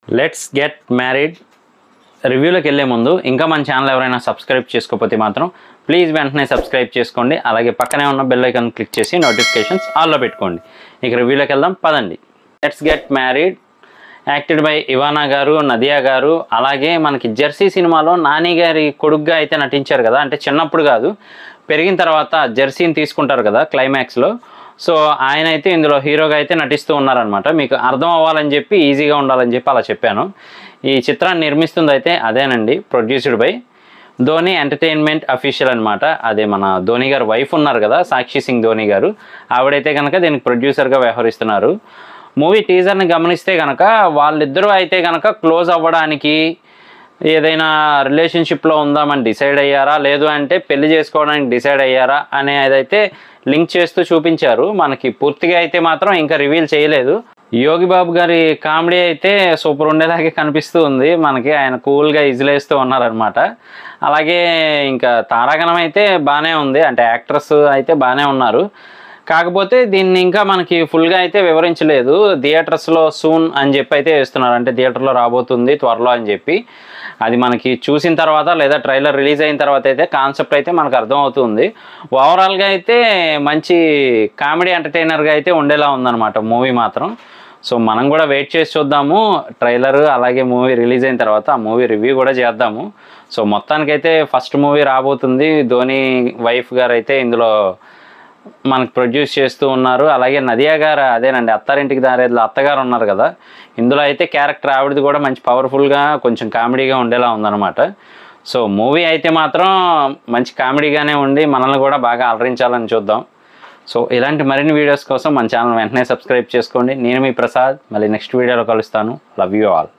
let's get married రివ్యూలోకి వెళ్ళే ముందు ఇంకా మన ఛానల్ ఎవరైనా సబ్స్క్రైబ్ చేసుకోకపోతే మాత్రం ప్లీజ్ వెంటనే సబ్స్క్రైబ్ చేసుకోండి అలాగే పక్కనే ఉన్న బెల్ ఐకాన్ క్లిక్ చేసి నోటిఫికేషన్స్ ఆల్లో పెట్టుకోండి ఇక రివ్యూలోకి వెళ్దాం పదండి let's get married acted by Ivana గారు నదియా గారు అలాగే మనకి జెర్సీ సినిమాలో నాని గారి కొడుగ్గా అయితే నటించారు కదా అంటే చిన్నప్పుడు కాదు పెరిగిన తర్వాత జెర్సీని తీసుకుంటారు కదా క్లైమాక్స్లో సో ఆయన అయితే ఇందులో హీరోగా అయితే నటిస్తూ ఉన్నారనమాట మీకు అర్థం అవ్వాలని చెప్పి ఈజీగా ఉండాలని చెప్పి అలా చెప్పాను ఈ చిత్రాన్ని నిర్మిస్తుంది అయితే అదేనండి produced by Dhoni entertainment official అనమాట అదే మన ధోని గారు వైఫ్ ఉన్నారు కదా సాక్షి సింగ్ ధోని గారు ఆవిడైతే కనుక దీనికి ప్రొడ్యూసర్గా వ్యవహరిస్తున్నారు మూవీ టీజర్ని గమనిస్తే కనుక వాళ్ళిద్దరూ అయితే కనుక క్లోజ్ అవ్వడానికి ఏదైనా రిలేషన్షిప్లో ఉందామని డిసైడ్ అయ్యారా లేదు అంటే పెళ్లి చేసుకోవడానికి డిసైడ్ అయ్యారా అనేదైతే లింక్ చేస్తూ చూపించారు మనకి పూర్తిగా అయితే మాత్రం ఇంకా రివీల్ చేయలేదు యోగి బాబు గారి కామెడీ అయితే సూపర్ ఉండేలాగే కనిపిస్తూ ఉంది మనకి ఆయన కూల్గా ఇజిలేస్తూ ఉన్నారనమాట అలాగే ఇంకా తారాగణం అయితే బాగానే ఉంది అంటే యాక్ట్రస్ అయితే బాగానే ఉన్నారు కాకపోతే దీన్ని ఇంకా మనకి ఫుల్గా అయితే వివరించలేదు థియేటర్స్లో సూన్ అని చెప్పి అయితే వేస్తున్నారు అంటే థియేటర్లో రాబోతుంది త్వరలో అని చెప్పి అది మనకి చూసిన తర్వాత లేదా ట్రైలర్ రిలీజ్ అయిన తర్వాత అయితే కాన్సెప్ట్ అయితే మనకు అర్థం అవుతుంది ఓవరాల్గా అయితే మంచి కామెడీ ఎంటర్టైనర్గా అయితే ఉండేలా ఉందన్నమాట మూవీ మాత్రం సో మనం కూడా వెయిట్ చేసి చూద్దాము ట్రైలర్ అలాగే మూవీ రిలీజ్ అయిన తర్వాత ఆ మూవీ రివ్యూ కూడా చేద్దాము సో మొత్తానికైతే ఫస్ట్ మూవీ రాబోతుంది ధోని వైఫ్ గారు అయితే ఇందులో మనకు ప్రొడ్యూస్ చేస్తూ ఉన్నారు అలాగే నదియా గారు అదేనండి అత్తారింటికి దారేదిలో అత్తగారు ఉన్నారు కదా ఇందులో అయితే క్యారెక్టర్ ఆవిడది కూడా మంచి పవర్ఫుల్గా కొంచెం కామెడీగా ఉండేలా ఉందన్నమాట సో మూవీ అయితే మాత్రం మంచి కామెడీగానే ఉండి మనల్ని కూడా బాగా అలరించాలని చూద్దాం సో ఇలాంటి మరిన్ని వీడియోస్ కోసం మన ఛానల్ వెంటనే సబ్స్క్రైబ్ చేసుకోండి నేను మీ ప్రసాద్ మళ్ళీ నెక్స్ట్ వీడియోలో కలుస్తాను లవ్ యూ ఆల్